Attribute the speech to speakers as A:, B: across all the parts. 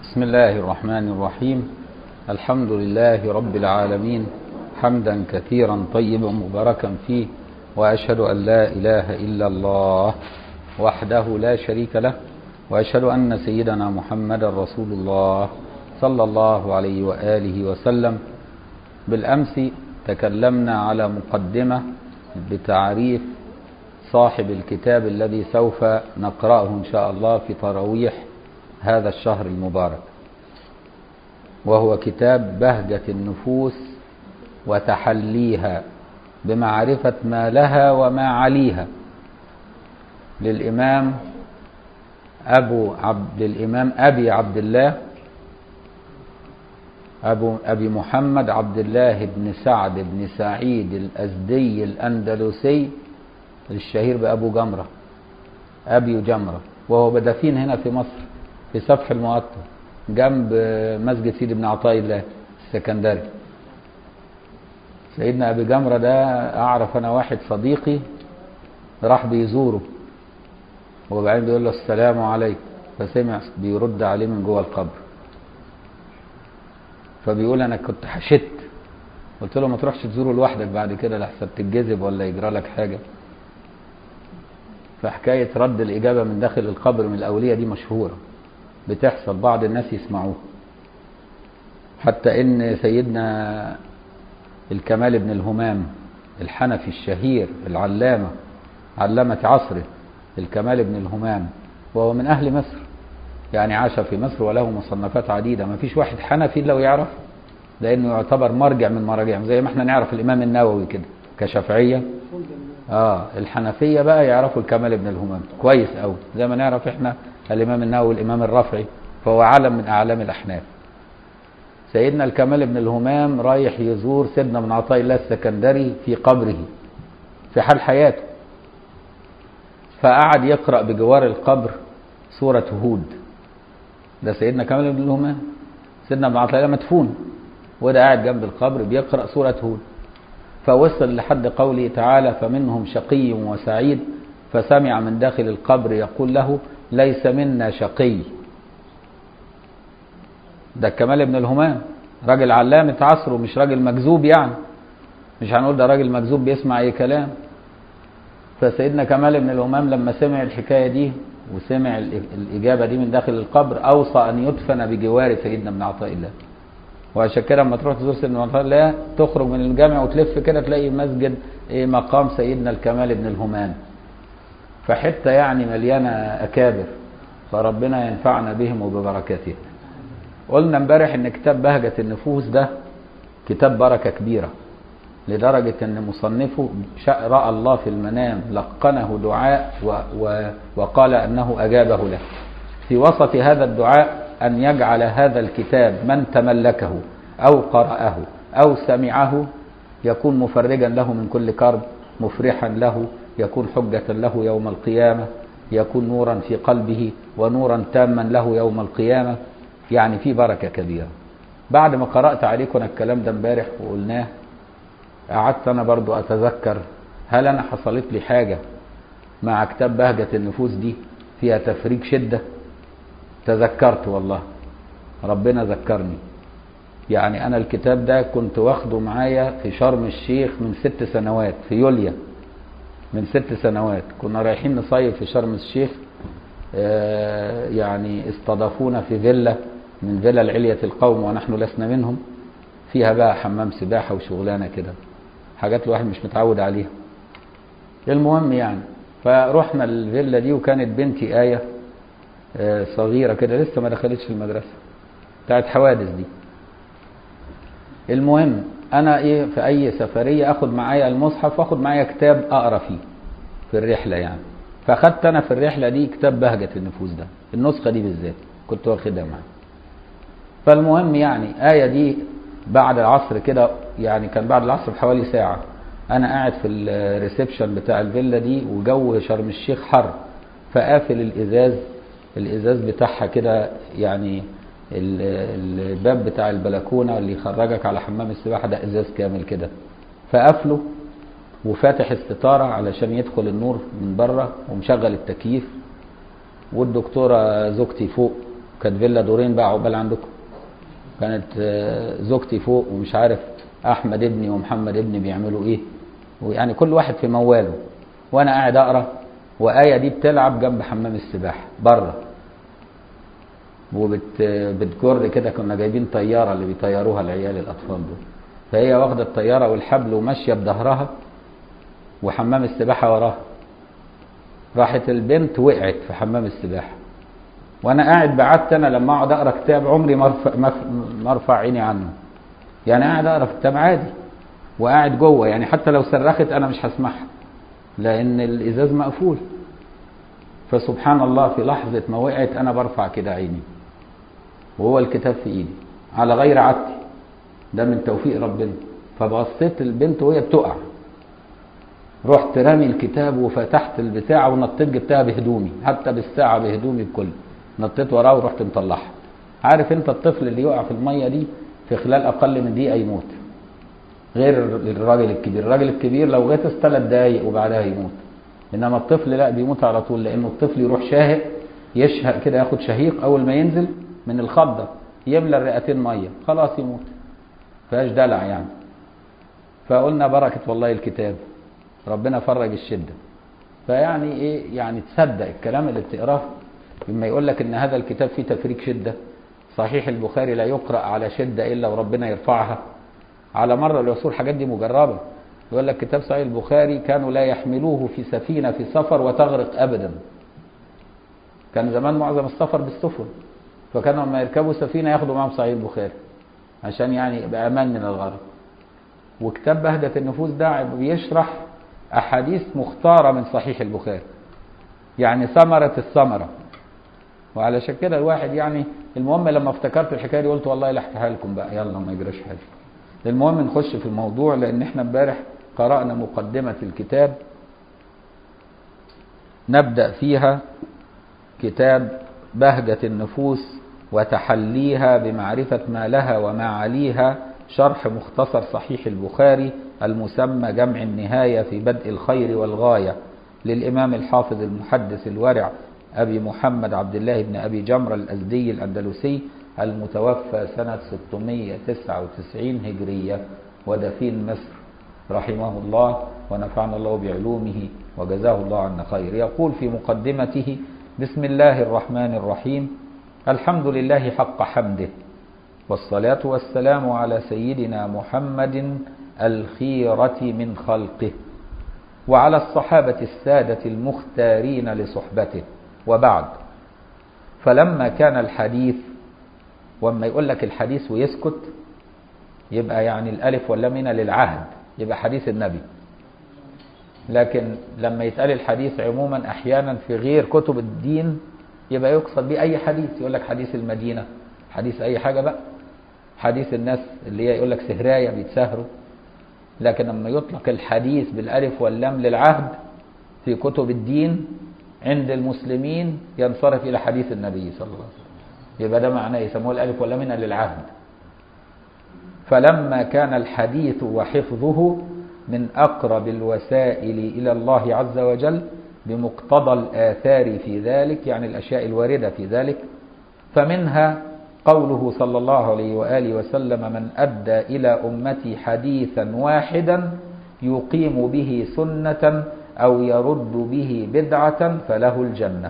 A: بسم الله الرحمن الرحيم الحمد لله رب العالمين حمدا كثيرا طيبا مباركا فيه واشهد ان لا اله الا الله وحده لا شريك له واشهد ان سيدنا محمدا رسول الله صلى الله عليه واله وسلم بالامس تكلمنا على مقدمه بتعريف صاحب الكتاب الذي سوف نقراه ان شاء الله في تراويح هذا الشهر المبارك وهو كتاب بهجة النفوس وتحليها بمعرفة ما لها وما عليها للإمام أبو عبد الإمام أبي عبد الله أبو أبي محمد عبد الله بن سعد بن سعيد الأزدي الأندلسي الشهير بأبو جمرة أبي جمرة وهو بدفين هنا في مصر في سفح المقطم جنب مسجد سيدي بن عطاء الله السكندري سيدنا ابي جمره ده اعرف انا واحد صديقي راح بيزوره وبعدين بيقول له السلام عليكم فسمع بيرد عليه من جوه القبر فبيقول انا كنت حشت قلت له ما تروحش تزوره لوحدك بعد كده لحسن تتجذب ولا يجرى لك حاجه فحكايه رد الاجابه من داخل القبر من الاوليه دي مشهوره بتحصل بعض الناس يسمعوها حتى ان سيدنا الكمال بن الهمام الحنفي الشهير العلامة علامة عصره الكمال بن الهمام وهو من أهل مصر يعني عاش في مصر وله مصنفات عديدة ما فيش واحد حنفي إلا ويعرف لأنه يعتبر مرجع من مراجعهم زي ما احنا نعرف الإمام النووي كده كشافعية اه الحنفية بقى يعرفوا الكمال بن الهمام كويس قوي زي ما نعرف احنا الإمام النووي الإمام الرافعي فهو علم من أعلام الأحناف سيدنا الكمال بن الهمام رايح يزور سيدنا بن عطاء الله السكندري في قبره في حال حياته فقعد يقرأ بجوار القبر سورة هود ده سيدنا كمال بن الهمام سيدنا بن عطاء الله مدفون وده قاعد جنب القبر بيقرأ سورة هود فوصل لحد قوله تعالى فمنهم شقي وسعيد فسمع من داخل القبر يقول له ليس منا شقي ده كمال ابن الهمام راجل علامة عصره مش راجل مكذوب يعني مش هنقول ده راجل مكذوب بيسمع اي كلام فسيدنا كمال ابن الهمام لما سمع الحكاية دي وسمع الإجابة دي من داخل القبر أوصى أن يدفن بجوار سيدنا ابن عطاء الله وعشان كده لما تروح تزور سيدنا ابن عطاء الله تخرج من الجامع وتلف كده تلاقي مسجد إيه مقام سيدنا الكمال ابن الهمام فحتة يعني مليانة أكابر فربنا ينفعنا بهم وببركاتهم قلنا امبارح ان كتاب بهجة النفوس ده كتاب بركة كبيرة لدرجة ان مصنفه رأى الله في المنام لقنه دعاء و و وقال انه اجابه له في وسط هذا الدعاء ان يجعل هذا الكتاب من تملكه او قرأه او سمعه يكون مفرجا له من كل كرب مفرحا له يكون حجة له يوم القيامة يكون نورا في قلبه ونورا تاما له يوم القيامة يعني في بركة كبيرة بعد ما قرأت عليكم الكلام ده امبارح وقلناه قعدت أنا برضو أتذكر هل أنا حصلت لي حاجة مع كتاب بهجة النفوس دي فيها تفريج شدة تذكرت والله ربنا ذكرني يعني أنا الكتاب ده كنت واخده معايا في شرم الشيخ من ست سنوات في يوليا من ست سنوات كنا رايحين نصيف في شرم الشيخ آه يعني استضافونا في فيلا من فيلا العلية القوم ونحن لسنا منهم فيها بقى حمام سباحة وشغلانة كده حاجات الواحد مش متعود عليها المهم يعني فرحنا الفيلا دي وكانت بنتي آية آه صغيرة كده لسه ما دخلتش المدرسة بتاعت حوادث دي المهم انا ايه في اي سفرية اخد معايا المصحف واخد معايا كتاب اقرا فيه في الرحلة يعني فاخدت انا في الرحلة دي كتاب بهجة النفوس ده النسخة دي بالذات كنت واخدها معايا فالمهم يعني آية دي بعد العصر كده يعني كان بعد العصر بحوالي ساعة أنا قاعد في الريسبشن بتاع الفيلا دي وجو شرم الشيخ حر فقافل الإزاز الإزاز بتاعها كده يعني الباب بتاع البلكونة اللي يخرجك على حمام السباحة ده إزاز كامل كده فقافله وفاتح الستارة علشان يدخل النور من بره ومشغل التكييف والدكتورة زوجتي فوق كانت فيلا دورين بقى عقبال عندكم كانت آه، زوجتي فوق ومش عارف احمد ابني ومحمد ابني بيعملوا ايه ويعني كل واحد في مواله وانا قاعد اقرا وايه دي بتلعب جنب حمام السباحه بره وبت بتجر كده كنا جايبين طياره اللي بيطيروها العيال الاطفال دول فهي واخده الطياره والحبل وماشيه بظهرها وحمام السباحه وراها راحت البنت وقعت في حمام السباحه وانا قاعد بعدت انا لما اقعد اقرا كتاب عمري ما ارفع ما ارفع عيني عنه يعني قاعد اقرا في كتاب عادي وقاعد جوه يعني حتى لو صرخت انا مش هسمعها لان الازاز مقفول فسبحان الله في لحظه ما وقعت انا برفع كده عيني وهو الكتاب في ايدي على غير عادتي ده من توفيق ربنا فبصيت البنت وهي بتقع رحت رامي الكتاب وفتحت البتاع ونطيت جبتها بهدومي حتى بالساعه بهدومي بكل نطيت وراه ورحت مطلعها عارف انت الطفل اللي يقع في الميه دي في خلال اقل من دقيقه يموت غير الراجل الكبير الراجل الكبير لو غطس ثلاث دقايق وبعدها يموت انما الطفل لا بيموت على طول لانه الطفل يروح شاهق يشهق كده ياخد شهيق اول ما ينزل من الخضه يملى الرئتين ميه خلاص يموت فيهاش دلع يعني فقلنا بركه والله الكتاب ربنا فرج الشده فيعني ايه يعني تصدق الكلام اللي بتقراه لما يقول لك ان هذا الكتاب فيه تفريج شده صحيح البخاري لا يقرا على شده الا وربنا يرفعها على مر العصور الحاجات دي مجربه يقول لك كتاب صحيح البخاري كانوا لا يحملوه في سفينه في سفر وتغرق ابدا كان زمان معظم السفر بالسفن فكانوا لما يركبوا سفينه ياخدوا معاهم صحيح البخاري عشان يعني يبقى امان من الغرق وكتاب بهجة النفوس ده بيشرح احاديث مختاره من صحيح البخاري يعني ثمره الثمره وعلشان كده الواحد يعني المهم لما افتكرت الحكايه دي قلت والله لا احكيها لكم بقى يلا ما يجراش حاجه المهم نخش في الموضوع لان احنا امبارح قرانا مقدمه الكتاب نبدا فيها كتاب بهجه النفوس وتحليها بمعرفه ما لها وما عليها شرح مختصر صحيح البخاري المسمى جمع النهايه في بدء الخير والغايه للامام الحافظ المحدث الورع أبي محمد عبد الله بن أبي جمرة الأزدي الأندلسي المتوفى سنة 699 هجرية ودفين مصر رحمه الله ونفعنا الله بعلومه وجزاه الله عنا خير يقول في مقدمته بسم الله الرحمن الرحيم الحمد لله حق حمده والصلاة والسلام على سيدنا محمد الخيرة من خلقه وعلى الصحابة السادة المختارين لصحبته وبعد فلما كان الحديث وما يقول لك الحديث ويسكت يبقى يعني الالف واللام للعهد يبقى حديث النبي لكن لما يتقال الحديث عموما احيانا في غير كتب الدين يبقى يقصد بيه اي حديث يقول لك حديث المدينه حديث اي حاجه بقى حديث الناس اللي هي يقول لك سهرايه بيتسهروا لكن لما يطلق الحديث بالالف واللام للعهد في كتب الدين عند المسلمين ينصرف الى حديث النبي صلى الله عليه وسلم يبقى ده معناه يسموه الالف واللام للعهد فلما كان الحديث وحفظه من اقرب الوسائل الى الله عز وجل بمقتضى الاثار في ذلك يعني الاشياء الوارده في ذلك فمنها قوله صلى الله عليه واله وسلم من ادى الى امتي حديثا واحدا يقيم به سنه أو يرد به بدعة فله الجنة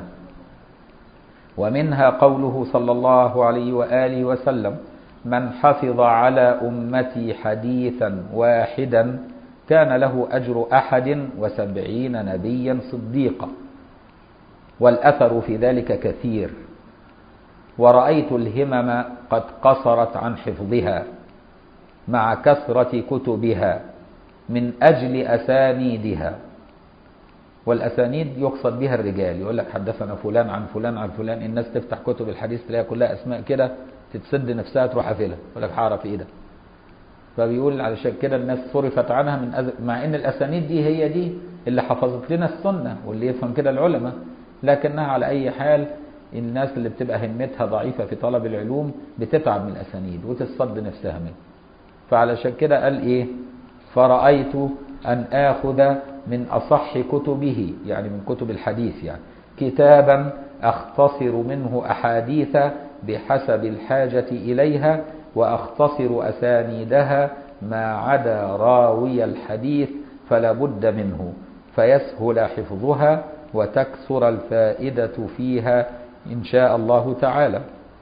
A: ومنها قوله صلى الله عليه وآله وسلم من حفظ على أمتي حديثا واحدا كان له أجر أحد وسبعين نبيا صديقا والأثر في ذلك كثير ورأيت الهمم قد قصرت عن حفظها مع كثرة كتبها من أجل أسانيدها والاسانيد يقصد بها الرجال يقول لك حدثنا فلان عن فلان عن فلان الناس تفتح كتب الحديث تلاقي كلها اسماء كده تتسد نفسها تروح قافلها يقول لك هعرف ايه ده فبيقول علشان كده الناس صرفت عنها من أز... مع ان الاسانيد دي هي دي اللي حفظت لنا السنه واللي يفهم كده العلماء لكنها على اي حال الناس اللي بتبقى همتها ضعيفه في طلب العلوم بتتعب من الاسانيد وتتصد نفسها منه فعلشان كده قال ايه فرأيت أن آخذ من أصح كتبه يعني من كتب الحديث يعني كتابا أختصر منه أحاديث بحسب الحاجة إليها وأختصر أسانيدها ما عدا راوي الحديث فلا بد منه فيسهل حفظها وتكثر الفائدة فيها إن شاء الله تعالى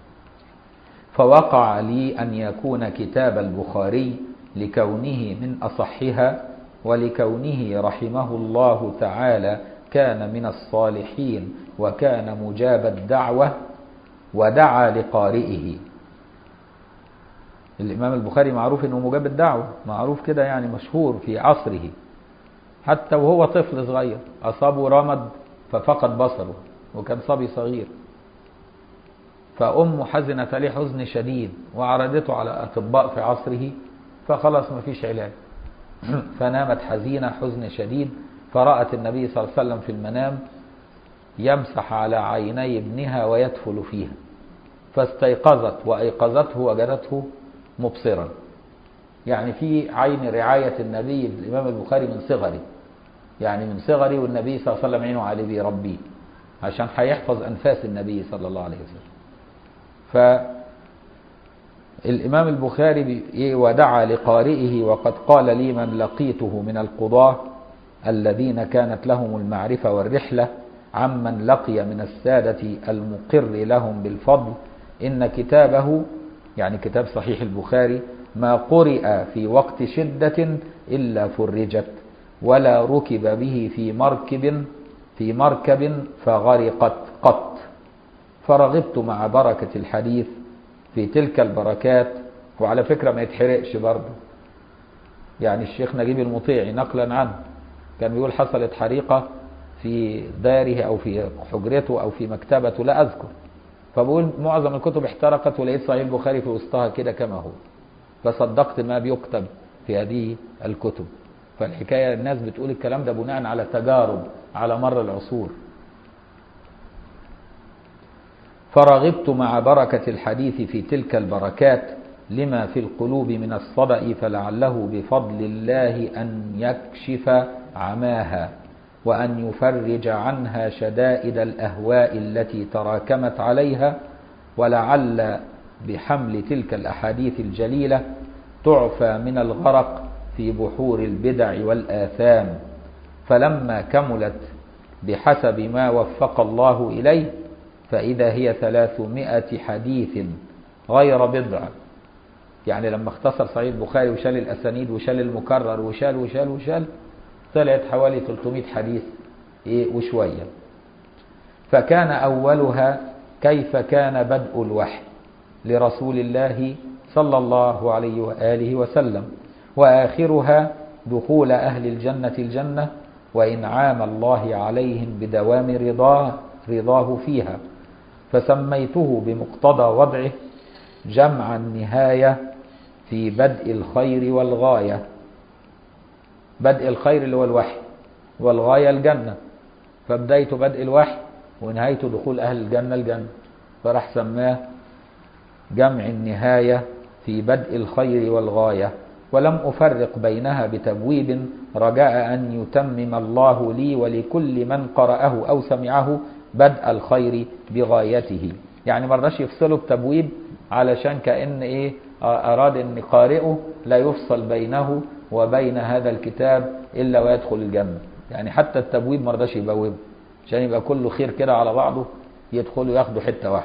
A: فوقع لي أن يكون كتاب البخاري لكونه من أصحها ولكونه رحمه الله تعالى كان من الصالحين وكان مجاب الدعوة ودعا لقارئه الإمام البخاري معروف أنه مجاب الدعوة معروف كده يعني مشهور في عصره حتى وهو طفل صغير أصابه رمد ففقد بصره وكان صبي صغير فأمه حزنت عليه حزن شديد وعرضته على أطباء في عصره فخلاص ما فيش علاج فنامت حزينة حزن شديد فرأت النبي صلى الله عليه وسلم في المنام يمسح على عيني ابنها ويدفل فيها فاستيقظت وأيقظته وجدته مبصرا يعني في عين رعاية النبي الإمام البخاري من صغري يعني من صغري والنبي صلى الله عليه وسلم عينه عليه بيربيه عشان هيحفظ أنفاس النبي صلى الله عليه وسلم فالإمام البخاري ودعا لقارئه وقد قال لي من لقيته من القضاة الذين كانت لهم المعرفة والرحلة عمن لقي من السادة المقر لهم بالفضل إن كتابه يعني كتاب صحيح البخاري ما قرئ في وقت شدة إلا فرجت ولا ركب به في مركب في مركب فغرقت قط فرغبت مع بركة الحديث في تلك البركات وعلى فكرة ما يتحرقش برضه يعني الشيخ نجيب المطيعي نقلا عنه كان بيقول حصلت حريقة في داره أو في حجرته أو في مكتبته لا أذكر فبقول معظم الكتب احترقت ولقيت صحيح البخاري في وسطها كده كما هو فصدقت ما بيكتب في هذه الكتب فالحكاية الناس بتقول الكلام ده بناء على تجارب على مر العصور فرغبت مع بركة الحديث في تلك البركات لما في القلوب من الصدأ فلعله بفضل الله أن يكشف عماها وأن يفرج عنها شدائد الأهواء التي تراكمت عليها ولعل بحمل تلك الأحاديث الجليلة تعفى من الغرق في بحور البدع والآثام فلما كملت بحسب ما وفق الله إليه فإذا هي ثلاثمائة حديث غير بضع يعني لما اختصر صحيح البخاري وشال الأسانيد وشال المكرر وشال وشال وشال طلعت حوالي 300 حديث إيه وشوية فكان أولها كيف كان بدء الوحي لرسول الله صلى الله عليه وآله وسلم وآخرها دخول أهل الجنة الجنة وإنعام الله عليهم بدوام رضاه رضاه فيها فسميته بمقتضى وضعه جمع النهاية في بدء الخير والغاية بدء الخير اللي هو الوحي والغاية الجنة فبدايته بدء الوحي ونهايته دخول أهل الجنة الجنة فراح سماه جمع النهاية في بدء الخير والغاية ولم أفرق بينها بتبويب رجاء أن يتمم الله لي ولكل من قرأه أو سمعه بدء الخير بغايته يعني مرضاش يفصله بتبويب علشان كأن إيه أراد أن قارئه لا يفصل بينه وبين هذا الكتاب إلا ويدخل الجنة يعني حتى التبويب مرضاش يبوبه عشان يبقى كله خير كده على بعضه يدخلوا ياخدوا حتة واحدة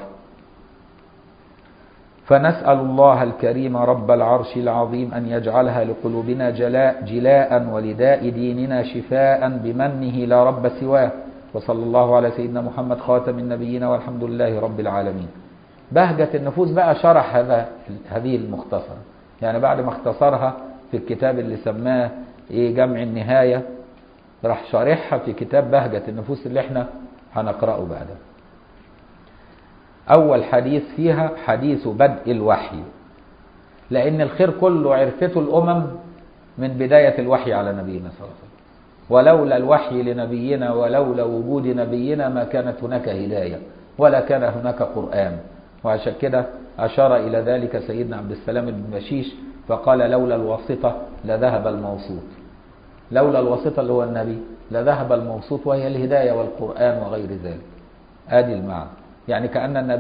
A: فنسأل الله الكريم رب العرش العظيم أن يجعلها لقلوبنا جلاء جلاء ولداء ديننا شفاء بمنه لا رب سواه وصلى الله على سيدنا محمد خاتم النبيين والحمد لله رب العالمين بهجة النفوس بقى شرح هذا هذه المختصرة يعني بعد ما اختصرها في الكتاب اللي سماه ايه جمع النهاية راح شارحها في كتاب بهجة النفوس اللي احنا هنقرأه بعدها أول حديث فيها حديث بدء الوحي لأن الخير كله عرفته الأمم من بداية الوحي على نبينا صلى الله عليه وسلم ولولا الوحي لنبينا ولولا وجود نبينا ما كانت هناك هداية ولا كان هناك قرآن وعشان كده أشار إلى ذلك سيدنا عبد السلام بن بشيش فقال لولا الواسطة لذهب الموسوط لولا الواسطة اللي هو النبي لذهب الموسوط وهي الهداية والقرآن وغير ذلك آدي المعنى يعني كأن النبي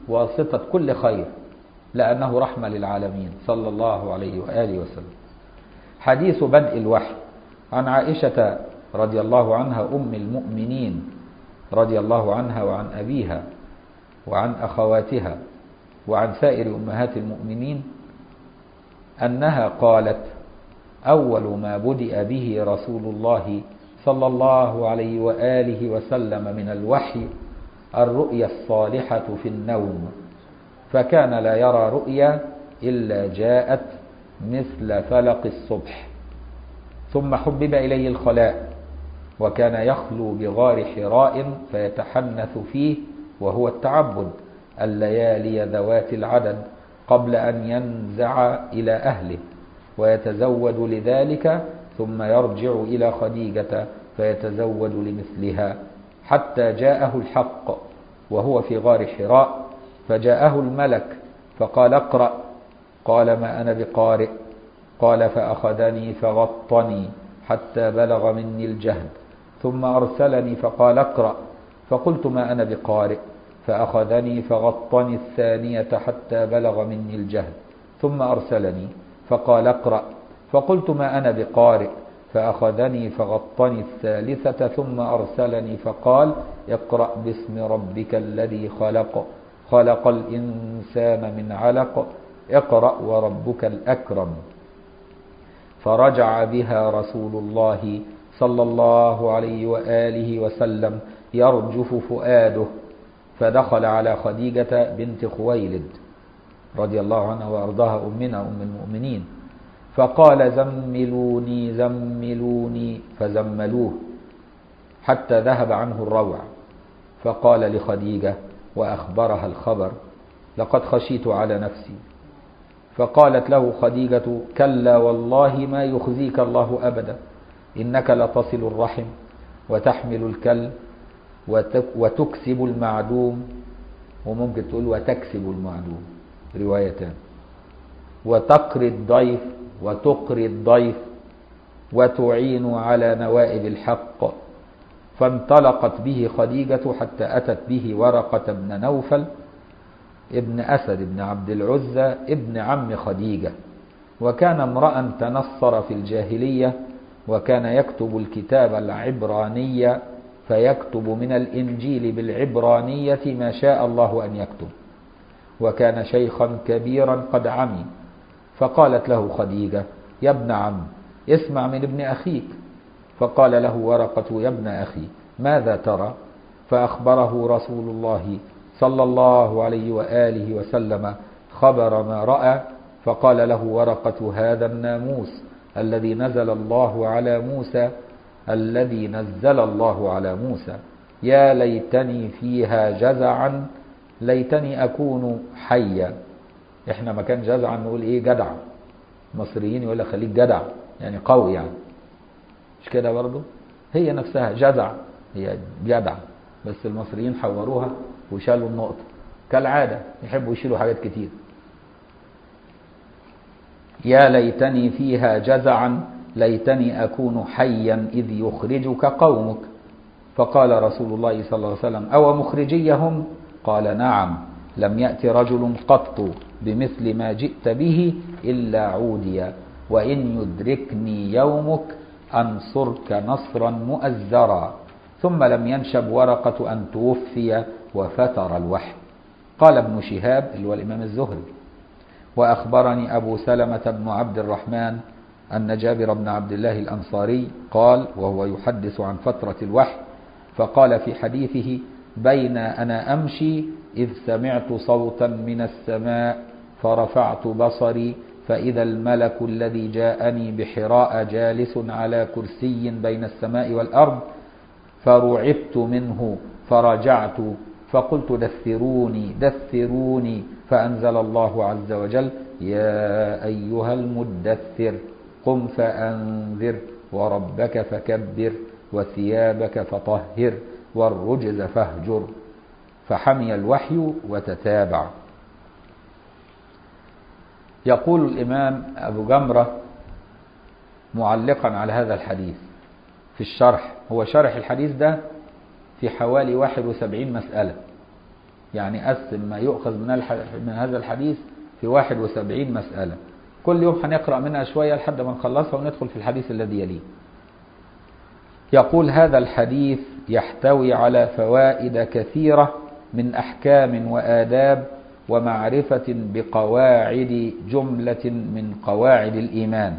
A: واسطة كل خير لأنه رحمة للعالمين صلى الله عليه وآله وسلم حديث بدء الوحي عن عائشة رضي الله عنها أم المؤمنين رضي الله عنها وعن أبيها وعن أخواتها وعن سائر أمهات المؤمنين أنها قالت أول ما بدأ به رسول الله صلى الله عليه وآله وسلم من الوحي الرؤيا الصالحة في النوم فكان لا يرى رؤيا إلا جاءت مثل فلق الصبح ثم حبب إليه الخلاء وكان يخلو بغار حراء فيتحنث فيه وهو التعبد الليالي ذوات العدد قبل أن ينزع إلى أهله ويتزود لذلك ثم يرجع إلى خديجة فيتزود لمثلها حتى جاءه الحق وهو في غار حراء فجاءه الملك فقال اقرأ قال ما أنا بقارئ قال فأخذني فغطني حتى بلغ مني الجهد ثم أرسلني فقال اقرأ فقلت ما أنا بقارئ فأخذني فغطني الثانية حتى بلغ مني الجهد ثم أرسلني فقال اقرأ فقلت ما أنا بقارئ فأخذني فغطني الثالثة ثم أرسلني فقال اقرأ باسم ربك الذي خلق خلق الإنسان من علق اقرأ وربك الأكرم فرجع بها رسول الله صلى الله عليه وآله وسلم يرجف فؤاده فدخل على خديجة بنت خويلد رضي الله عنها وأرضاها أمنا أم المؤمنين فقال زملوني زملوني فزملوه حتى ذهب عنه الروع فقال لخديجة وأخبرها الخبر لقد خشيت على نفسي فقالت له خديجة كلا والله ما يخزيك الله أبدا إنك لتصل الرحم وتحمل الكل وتكسب المعدوم وممكن تقول وتكسب المعدوم روايتان وتقري الضيف وتقري الضيف وتعين على نوائب الحق فانطلقت به خديجة حتى أتت به ورقة بن نوفل ابن أسد بن عبد العزى ابن عم خديجة وكان امرأ تنصر في الجاهلية وكان يكتب الكتاب العبراني فيكتب من الإنجيل بالعبرانية ما شاء الله أن يكتب وكان شيخا كبيرا قد عمي فقالت له خديجة يا ابن عم اسمع من ابن أخيك فقال له ورقة يا ابن أخي ماذا ترى فأخبره رسول الله صلى الله عليه وآله وسلم خبر ما رأى فقال له ورقة هذا الناموس الذي نزل الله على موسى الذي نزل الله على موسى يا ليتني فيها جزعا ليتني أكون حيا احنا ما كان جزعا نقول ايه جدع مصريين يقول لك خليك جدع يعني قوي يعني مش كده برضه هي نفسها جدع هي جدع بس المصريين حوروها وشالوا النقطة كالعادة يحبوا يشيلوا حاجات كتير يا ليتني فيها جزعا ليتني أكون حيا إذ يخرجك قومك فقال رسول الله صلى الله عليه وسلم أو مخرجيهم قال نعم لم يأت رجل قط بمثل ما جئت به إلا عوديا وإن يدركني يومك أنصرك نصرا مؤزرا ثم لم ينشب ورقة أن توفي وفتر الوحي قال ابن شهاب اللي هو الإمام الزهري وأخبرني أبو سلمة بن عبد الرحمن أن جابر بن عبد الله الأنصاري قال وهو يحدث عن فترة الوحي فقال في حديثه بين أنا أمشي إذ سمعت صوتا من السماء فرفعت بصري فإذا الملك الذي جاءني بحراء جالس على كرسي بين السماء والأرض فرعبت منه فرجعت فقلت دثروني دثروني فأنزل الله عز وجل يا أيها المدثر قم فأنذر وربك فكبر وثيابك فطهر والرجز فاهجر فحمي الوحي وتتابع يقول الإمام أبو جمرة معلقا على هذا الحديث في الشرح هو شرح الحديث ده في حوالي 71 مسألة يعني قسم ما يؤخذ من, الح... من هذا الحديث في 71 مسألة كل يوم هنقرأ منها شوية لحد ما نخلصها وندخل في الحديث الذي يليه يقول هذا الحديث يحتوي على فوائد كثيرة من أحكام وآداب ومعرفة بقواعد جملة من قواعد الإيمان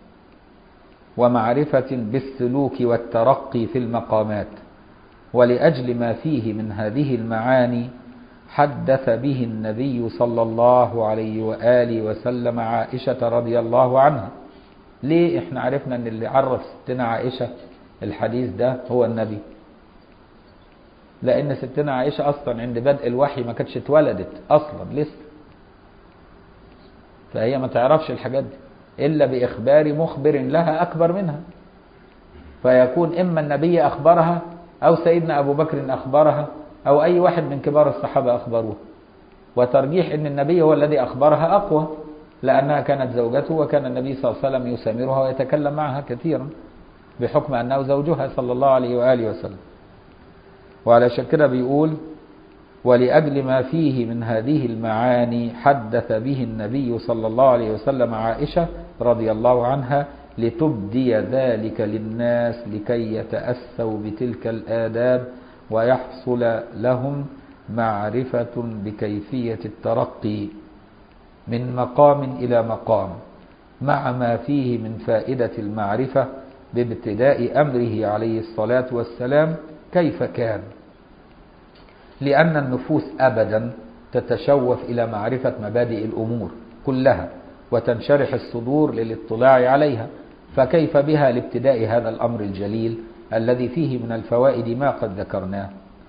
A: ومعرفة بالسلوك والترقي في المقامات ولأجل ما فيه من هذه المعاني حدث به النبي صلى الله عليه وآله وسلم عائشة رضي الله عنها ليه احنا عرفنا ان اللي عرف ستنا عائشة الحديث ده هو النبي لان ستنا عائشة اصلا عند بدء الوحي ما كانتش اتولدت اصلا لسه فهي ما تعرفش الحاجات دي الا باخبار مخبر لها اكبر منها فيكون اما النبي اخبرها او سيدنا ابو بكر اخبرها او اي واحد من كبار الصحابة اخبروه وترجيح ان النبي هو الذي اخبرها اقوى لانها كانت زوجته وكان النبي صلى الله عليه وسلم يسامرها ويتكلم معها كثيرا بحكم انه زوجها صلى الله عليه واله وسلم وعلى كده بيقول ولأجل ما فيه من هذه المعاني حدث به النبي صلى الله عليه وسلم عائشة رضي الله عنها لتبدي ذلك للناس لكي يتأسوا بتلك الآداب ويحصل لهم معرفة بكيفية الترقي من مقام إلى مقام مع ما فيه من فائدة المعرفة بابتداء أمره عليه الصلاة والسلام كيف كان لأن النفوس أبدا تتشوف إلى معرفة مبادئ الأمور كلها وتنشرح الصدور للاطلاع عليها فكيف بها لابتداء هذا الأمر الجليل الذي فيه من الفوائد ما قد ذكرناه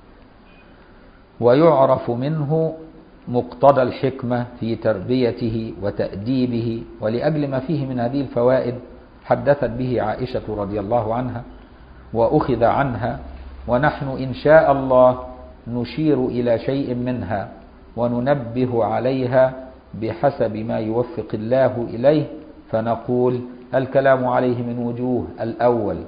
A: ويعرف منه مقتضى الحكمة في تربيته وتأديبه ولأجل ما فيه من هذه الفوائد حدثت به عائشة رضي الله عنها وأخذ عنها ونحن إن شاء الله نشير إلى شيء منها وننبه عليها بحسب ما يوفق الله إليه فنقول الكلام عليه من وجوه الأول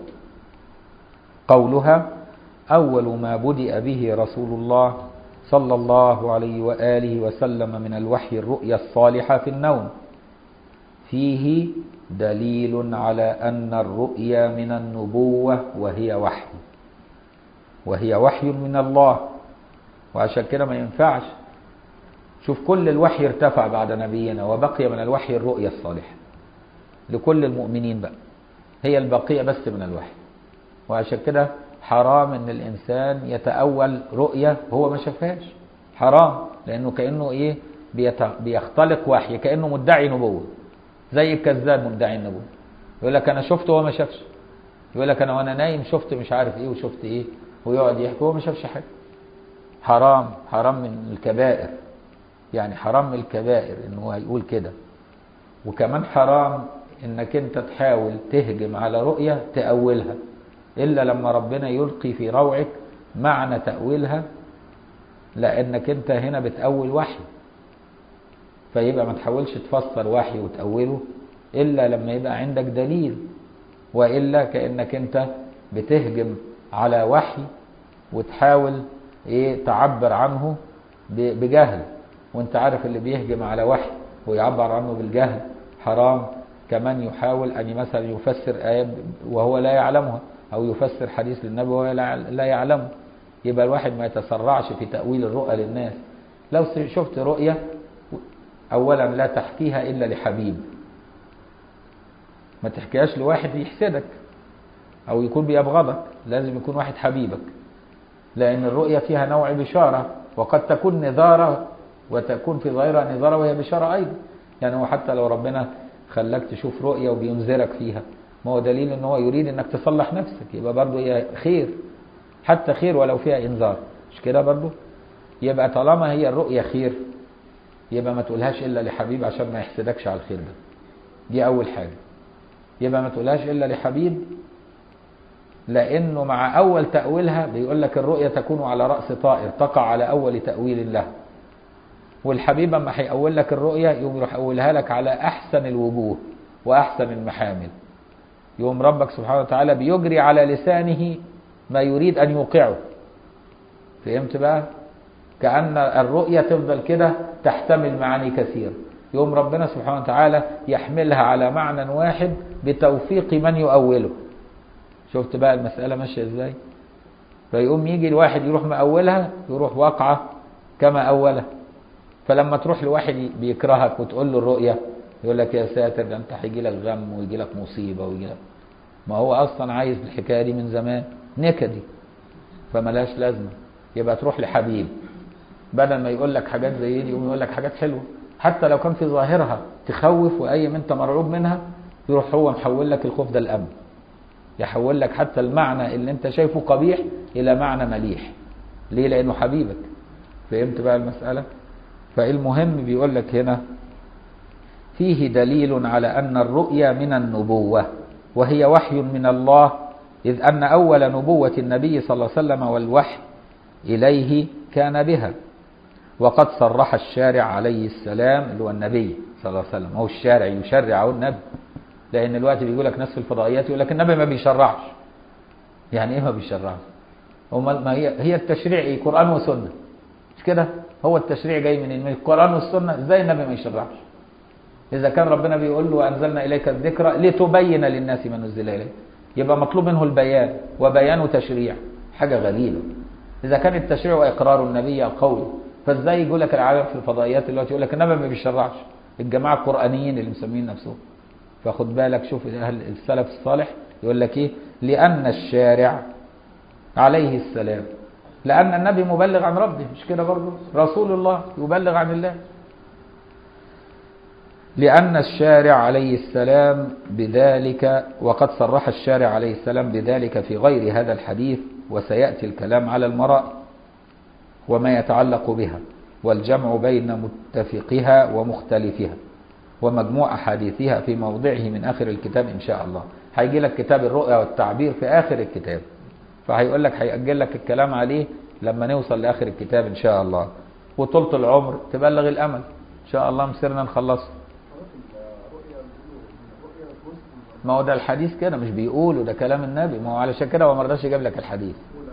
A: قولها أول ما بدأ به رسول الله صلى الله عليه وآله وسلم من الوحي الرؤيا الصالحة في النوم فيه دليل على أن الرؤيا من النبوة وهي وحي وهي وحي من الله وعشان كده ما ينفعش شوف كل الوحي ارتفع بعد نبينا وبقي من الوحي الرؤيا الصالحة لكل المؤمنين بقى هي البقية بس من الوحي وعشان كده حرام ان الانسان يتأول رؤية هو ما شافهاش حرام لانه كأنه ايه بيختلق وحي كأنه مدعي نبوة زي الكذاب مدعي النبوة يقول لك انا شفته وهو ما شافش يقول لك انا وانا نايم شفت مش عارف ايه وشفت ايه ويقعد يحكي وهو ما شافش حاجة حرام حرام من الكبائر يعني حرام من الكبائر ان هو هيقول كده وكمان حرام انك انت تحاول تهجم على رؤية تأولها إلا لما ربنا يلقي في روعك معنى تأويلها لأنك أنت هنا بتأول وحي فيبقى ما تحاولش تفسر وحي وتأوله إلا لما يبقى عندك دليل وإلا كأنك أنت بتهجم على وحي وتحاول إيه تعبر عنه بجهل وانت عارف اللي بيهجم على وحي ويعبر عنه بالجهل حرام كمان يحاول أن مثلا يفسر آية وهو لا يعلمها أو يفسر حديث للنبي وهو لا يعلمه يبقى الواحد ما يتسرعش في تأويل الرؤى للناس لو شفت رؤية أولا لا تحكيها إلا لحبيب ما تحكيهاش لواحد يحسدك أو يكون بيبغضك لازم يكون واحد حبيبك لأن الرؤية فيها نوع بشارة وقد تكون نظارة وتكون في ظاهرها نظارة وهي بشارة أيضا يعني هو حتى لو ربنا خلاك تشوف رؤية وبينذرك فيها ما هو دليل ان هو يريد انك تصلح نفسك يبقى برضه هي خير حتى خير ولو فيها انذار مش كده برضه يبقى طالما هي الرؤية خير يبقى ما تقولهاش الا لحبيب عشان ما يحسدكش على الخير ده دي اول حاجة يبقى ما تقولهاش الا لحبيب لانه مع اول تأويلها بيقول لك الرؤية تكون على رأس طائر تقع على اول تأويل له والحبيب اما هيقول لك الرؤية يقوم يروح يقولها لك على احسن الوجوه واحسن المحامل يوم ربك سبحانه وتعالى بيجري على لسانه ما يريد أن يوقعه فهمت بقى كأن الرؤية تفضل كده تحتمل معاني كثيرة يوم ربنا سبحانه وتعالى يحملها على معنى واحد بتوفيق من يؤوله شفت بقى المسألة ماشية ازاي فيقوم يجي الواحد يروح مأولها يروح واقعة كما أولها فلما تروح لواحد بيكرهك وتقول له الرؤية يقول لك يا ساتر ده انت هيجي لك غم ويجي لك مصيبة ويجي لك ما هو أصلا عايز الحكاية دي من زمان نكدي فملهاش لازمة يبقى تروح لحبيب بدل ما يقول لك حاجات زي دي يقوم يقول لك حاجات حلوة حتى لو كان في ظاهرها تخوف وأي ما انت مرعوب منها يروح هو محول لك الخوف ده الأمن يحول لك حتى المعنى اللي انت شايفه قبيح إلى معنى مليح ليه لأنه حبيبك فهمت بقى المسألة فالمهم بيقول لك هنا فيه دليل على أن الرؤيا من النبوة وهي وحي من الله إذ أن أول نبوة النبي صلى الله عليه وسلم والوحي إليه كان بها وقد صرح الشارع عليه السلام اللي هو النبي صلى الله عليه وسلم هو الشارع يشرع هو النبي لأن الوقت بيقول لك ناس في الفضائيات يقول لك النبي ما بيشرعش يعني إيه ما بيشرعش امال ما هي هي التشريع إيه قرآن وسنة مش كده هو التشريع جاي من من القرآن والسنة ازاي النبي ما يشرعش إذا كان ربنا بيقول له وأنزلنا إليك الذكر لتبين للناس ما نزل إليه يبقى مطلوب منه البيان وبيان تشريع حاجة غريبة إذا كان التشريع وإقرار النبي القول فازاي يقول لك العالم في الفضائيات دلوقتي يقول لك النبي ما بيشرعش الجماعة القرآنيين اللي مسمين نفسهم فخد بالك شوف أهل السلف الصالح يقول لك إيه لأن الشارع عليه السلام لأن النبي مبلغ عن ربه مش كده برضه رسول الله يبلغ عن الله لأن الشارع عليه السلام بذلك وقد صرح الشارع عليه السلام بذلك في غير هذا الحديث وسيأتي الكلام على المرأة وما يتعلق بها والجمع بين متفقها ومختلفها ومجموع أحاديثها في موضعه من آخر الكتاب إن شاء الله هيجي لك كتاب الرؤيا والتعبير في آخر الكتاب فهيقول لك هيأجل لك الكلام عليه لما نوصل لآخر الكتاب إن شاء الله وطولة العمر تبلغ الأمل إن شاء الله مسيرنا نخلصه ما هو ده الحديث كده مش بيقوله ده كلام النبي ما هو علشان كده هو ما رضاش يجيب لك الحديث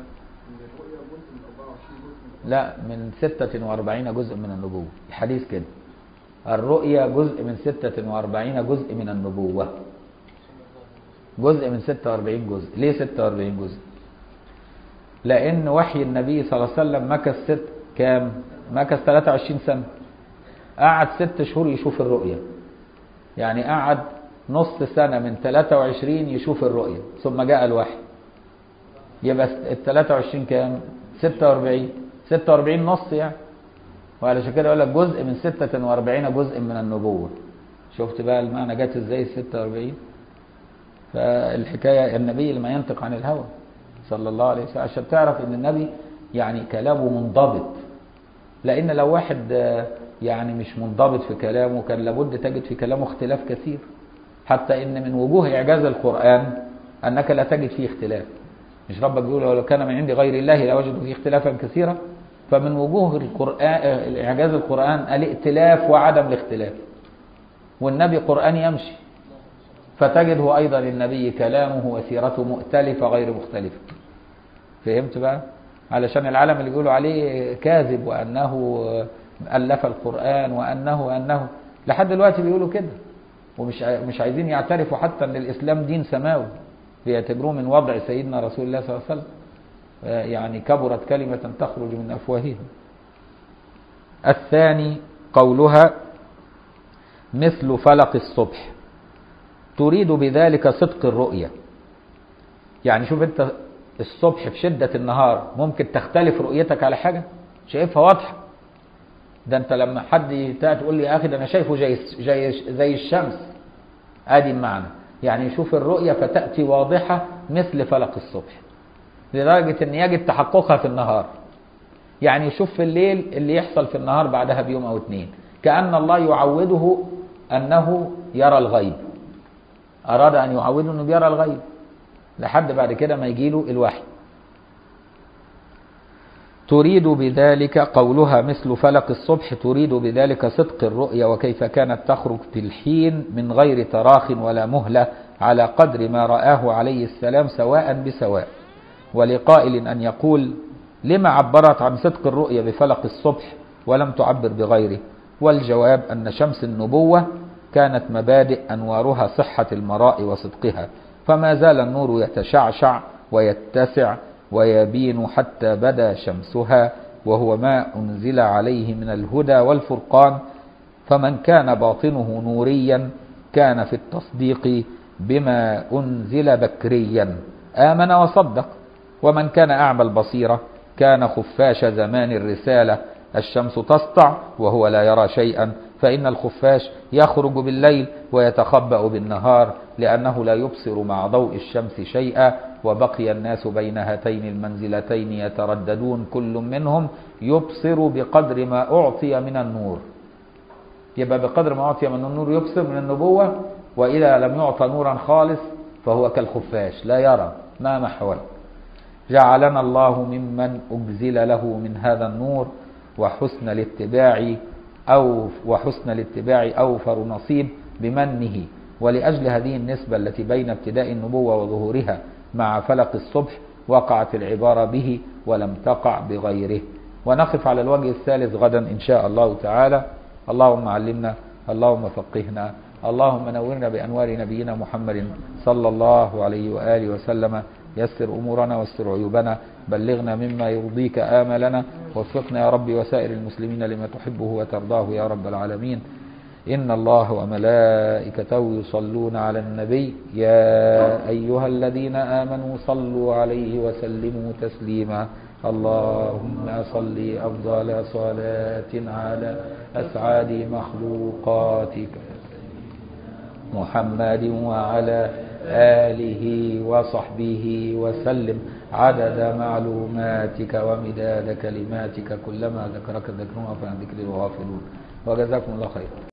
A: لا من 46 جزء من النبوة الحديث كده الرؤيا جزء من 46 جزء من النبوة جزء من 46 جزء ليه 46 جزء لأن وحي النبي صلى الله عليه وسلم مكث ست كام مكث 23 سنة قعد ست شهور يشوف الرؤيا يعني قعد نص سنة من 23 يشوف الرؤيا ثم جاء الوحي يبقى ال 23 كام 46 46 نص يعني وعلشان كده يقول لك جزء من 46 جزء من النبوة شفت بقى المعنى جت ازاي ال 46 فالحكاية النبي لما ينطق عن الهوى صلى الله عليه وسلم عشان تعرف ان النبي يعني كلامه منضبط لان لو واحد يعني مش منضبط في كلامه كان لابد تجد في كلامه اختلاف كثير حتى ان من وجوه اعجاز القرآن انك لا تجد فيه اختلاف مش ربك بيقول لو كان من عند غير الله لوجدوا فيه اختلافا كثيرا فمن وجوه القرآن اعجاز القرآن الائتلاف وعدم الاختلاف والنبي قرآن يمشي فتجده أيضا النبي كلامه وسيرته مؤتلفة غير مختلفة فهمت بقى علشان العالم اللي يقولوا عليه كاذب وأنه ألف القرآن وأنه وأنه لحد دلوقتي بيقولوا كده ومش مش عايزين يعترفوا حتى ان الاسلام دين سماوي بيعتبروه من وضع سيدنا رسول الله صلى الله عليه وسلم يعني كبرت كلمة تخرج من أفواههم الثاني قولها مثل فلق الصبح تريد بذلك صدق الرؤية يعني شوف انت الصبح في شدة النهار ممكن تختلف رؤيتك على حاجة شايفها واضحة ده انت لما حد تقول لي يا اخي ده انا شايفه زي زي زي الشمس ادي المعنى يعني يشوف الرؤية فتأتي واضحة مثل فلق الصبح لدرجة ان يجد تحققها في النهار يعني يشوف في الليل اللي يحصل في النهار بعدها بيوم او اتنين كأن الله يعوده انه يرى الغيب اراد ان يعوده انه بيرى الغيب لحد بعد كده ما يجيله الوحي تريد بذلك قولها مثل فلق الصبح تريد بذلك صدق الرؤيا وكيف كانت تخرج في الحين من غير تراخ ولا مهلة على قدر ما رآه عليه السلام سواء بسواء ولقائل أن يقول لما عبرت عن صدق الرؤية بفلق الصبح ولم تعبر بغيره والجواب أن شمس النبوة كانت مبادئ أنوارها صحة المراء وصدقها فما زال النور يتشعشع ويتسع ويبين حتى بدا شمسها وهو ما أنزل عليه من الهدى والفرقان فمن كان باطنه نوريا كان في التصديق بما أنزل بكريا آمن وصدق ومن كان أعمى البصيرة كان خفاش زمان الرسالة الشمس تسطع وهو لا يرى شيئا فإن الخفاش يخرج بالليل ويتخبأ بالنهار لأنه لا يبصر مع ضوء الشمس شيئا وبقي الناس بين هاتين المنزلتين يترددون كل منهم يبصر بقدر ما أعطي من النور يبقى بقدر ما أعطي من النور يبصر من النبوة وإذا لم يعطى نورا خالص فهو كالخفاش لا يرى ما محول جعلنا الله ممن أجزل له من هذا النور وحسن الاتباع أو وحسن الاتباع أوفر نصيب بمنه ولأجل هذه النسبة التي بين ابتداء النبوة وظهورها مع فلق الصبح وقعت العبارة به ولم تقع بغيره ونقف على الوجه الثالث غدا إن شاء الله تعالى اللهم علمنا اللهم فقهنا اللهم نورنا بأنوار نبينا محمد صلى الله عليه وآله وسلم يسر أمورنا واستر عيوبنا بلغنا مما يرضيك آملنا وفقنا يا رب وسائر المسلمين لما تحبه وترضاه يا رب العالمين إن الله وملائكته يصلون على النبي يا أيها الذين آمنوا صلوا عليه وسلموا تسليما اللهم صل أفضل صلاة على أسعد مخلوقاتك محمد وعلى آله وصحبه وسلم عدد معلوماتك ومداد كلماتك كلما ذكرك ذكرها فعن ذكر الغافلون وجزاكم الله خيرا